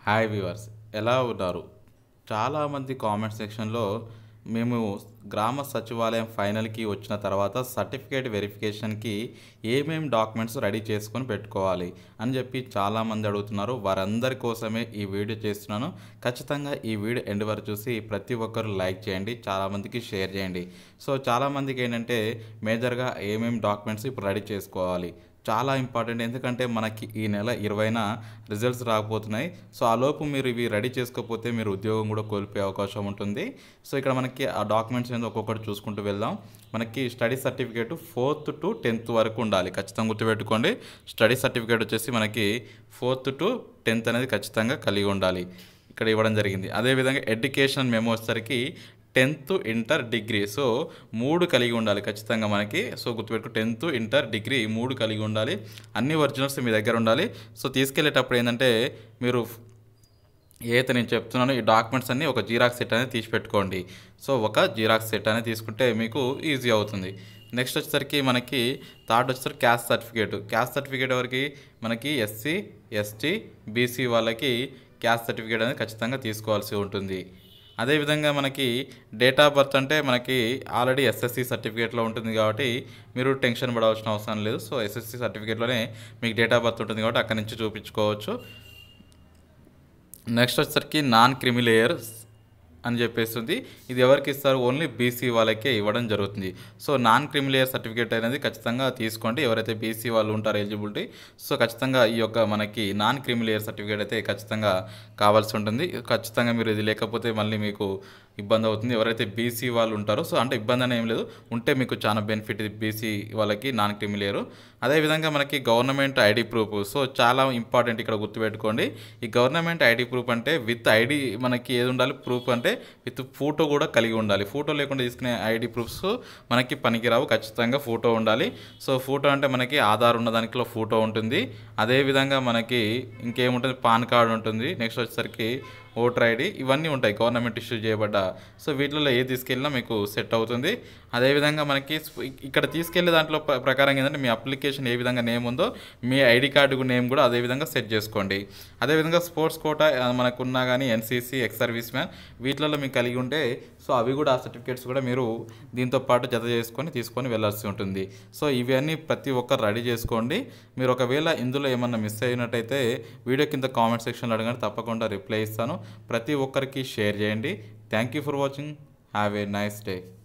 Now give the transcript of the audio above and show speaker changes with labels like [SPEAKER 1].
[SPEAKER 1] hi viewers ఎలా ఉన్నారు చాలామంది కామెంట్ సెక్షన్లో మేము గ్రామ సచివాలయం ఫైనల్కి వచ్చిన తర్వాత సర్టిఫికేట్ వెరిఫికేషన్కి ఏమేం డాక్యుమెంట్స్ రెడీ చేసుకొని పెట్టుకోవాలి అని చెప్పి చాలామంది అడుగుతున్నారు వారందరి కోసమే ఈ వీడియో చేస్తున్నాను ఖచ్చితంగా ఈ వీడియో ఎండ్ వరకు చూసి ప్రతి ఒక్కరు లైక్ చేయండి చాలామందికి షేర్ చేయండి సో చాలామందికి ఏంటంటే మేజర్గా ఏమేం డాక్యుమెంట్స్ ఇప్పుడు రెడీ చేసుకోవాలి చాలా ఇంపార్టెంట్ ఎందుకంటే మనకి ఈ నెల ఇరవైన రిజల్ట్స్ రాకపోతున్నాయి సో ఆ లోపు మీరు ఇవి రెడీ చేసుకోకపోతే మీరు ఉద్యోగం కూడా కోల్పోయే అవకాశం ఉంటుంది సో ఇక్కడ మనకి ఆ డాక్యుమెంట్స్ ఏందో ఒక్కొక్కటి చూసుకుంటూ వెళ్దాం మనకి study certificate fourth to tenth వరకు ఉండాలి ఖచ్చితంగా గుర్తుపెట్టుకోండి స్టడీ సర్టిఫికేట్ వచ్చేసి మనకి ఫోర్త్ టు టెన్త్ అనేది ఖచ్చితంగా కలిగి ఉండాలి ఇక్కడ ఇవ్వడం జరిగింది అదేవిధంగా ఎడ్యుకేషన్ మెమో వచ్చేసరికి టెన్త్ ఇంటర్ డిగ్రీ సో మూడు కలిగి ఉండాలి ఖచ్చితంగా మనకి సో గుర్తుపెట్టుకో టెన్త్ ఇంటర్ డిగ్రీ ఈ మూడు కలిగి ఉండాలి అన్ని ఒరిజినల్స్ మీ దగ్గర ఉండాలి సో తీసుకెళ్ళేటప్పుడు ఏంటంటే మీరు ఏదైతే నేను చెప్తున్నానో ఈ డాక్యుమెంట్స్ అన్నీ ఒక జీరాక్స్ సెట్ అనేది తీసి పెట్టుకోండి సో ఒక జీరాక్స్ సెట్ అనేది తీసుకుంటే మీకు ఈజీ అవుతుంది నెక్స్ట్ వచ్చేసరికి మనకి థర్డ్ వచ్చేసరికి క్యాస్ట్ సర్టిఫికేట్ క్యాస్ట్ సర్టిఫికేట్ వరకు మనకి ఎస్సీ ఎస్టీ బీసీ వాళ్ళకి క్యాస్ట్ సర్టిఫికేట్ అనేది ఖచ్చితంగా తీసుకోవాల్సి ఉంటుంది అదేవిధంగా మనకి డేట్ ఆఫ్ బర్త్ అంటే మనకి ఆల్రెడీ ఎస్ఎస్సి సర్టిఫికేట్లో ఉంటుంది కాబట్టి మీరు టెన్షన్ పడవలసిన అవసరం లేదు సో ఎస్ఎస్సి సర్టిఫికేట్లోనే మీకు డేట్ ఆఫ్ బర్త్ ఉంటుంది కాబట్టి అక్కడి నుంచి చూపించుకోవచ్చు నెక్స్ట్ వచ్చేసరికి నాన్ క్రిమిలేయర్ అని చెప్పేస్తుంది ఇది ఎవరికి ఇస్తారు ఓన్లీ బీసీ వాళ్ళకే ఇవ్వడం జరుగుతుంది సో నాన్ క్రిమిలేయర్ సర్టిఫికేట్ అనేది ఖచ్చితంగా తీసుకోండి ఎవరైతే బీసీ వాళ్ళు ఉంటారో ఎలిజిబిలిటీ సో ఖచ్చితంగా ఈ యొక్క మనకి నాన్ క్రిమిలేయర్ సర్టిఫికేట్ అయితే ఖచ్చితంగా కావాల్సి ఉంటుంది ఖచ్చితంగా మీరు ఇది లేకపోతే మళ్ళీ మీకు ఇబ్బంది అవుతుంది ఎవరైతే బీసీ వాళ్ళు ఉంటారో సో అంటే ఇబ్బంది అని ఏం లేదు ఉంటే మీకు చాలా బెనిఫిట్ ఇది బీసీ వాళ్ళకి నాన్ క్రిమిలేయర్ అదేవిధంగా మనకి గవర్నమెంట్ ఐడి ప్రూఫ్ సో చాలా ఇంపార్టెంట్ ఇక్కడ గుర్తుపెట్టుకోండి ఈ గవర్నమెంట్ ఐడి ప్రూఫ్ అంటే విత్ ఐడి మనకి ఏది ఉండాలి ప్రూఫ్ అంటే విత్ ఫోటో కూడా కలిగి ఉండాలి ఫోటో లేకుండా తీసుకునే ఐడి ప్రూఫ్స్ మనకి పనికిరావు ఖచ్చితంగా ఫోటో ఉండాలి సో ఫోటో అంటే మనకి ఆధార్ ఉన్న దానిలో ఫోటో ఉంటుంది అదేవిధంగా మనకి ఇంకేముంటుంది పాన్ కార్డు ఉంటుంది నెక్స్ట్ వచ్చేసరికి ఓటర్ ఐడి ఇవన్నీ ఉంటాయి గవర్నమెంట్ ఇష్యూ చేయబడ్డ సో వీటిలో ఏది తీసుకెళ్ళినా మీకు సెట్ అవుతుంది అదేవిధంగా మనకి స్ప- ఇక్కడ తీసుకెళ్లే దాంట్లో ప్ర- ప్రకారం ఏంటంటే మీ అప్లికేషన్ ఏ విధంగా నేమ్ ఉందో మీ ఐడి కార్డు నేమ్ కూడా అదే విధంగా సెట్ చేసుకోండి అదేవిధంగా స్పోర్ట్స్ కోటా ఆ, మనకున్నా కానీ ఎన్సీసీ ఎక్స్ సర్వీస్ మ్యాన్ వీటిలలో మీకు కలిగి ఉంటే సో అవి కూడా ఆ సర్టిఫికేట్స్ కూడా మీరు దీంతో పాటు జత చేసుకొని తీసుకొని వెళ్ళాల్సి ఉంటుంది సో ఇవన్నీ ప్రతి ఒక్కరు రెడీ చేసుకోండి మీరు ఒకవేళ ఇందులో ఏమన్నా మిస్ అయినట్టయితే వీడియో కింద కామెంట్ సెక్షన్లో అడగండి తప్పకుండా రిప్లై ఇస్తాను ప్రతి ఒక్కరికి షేర్ చేయండి thank you for watching have a nice day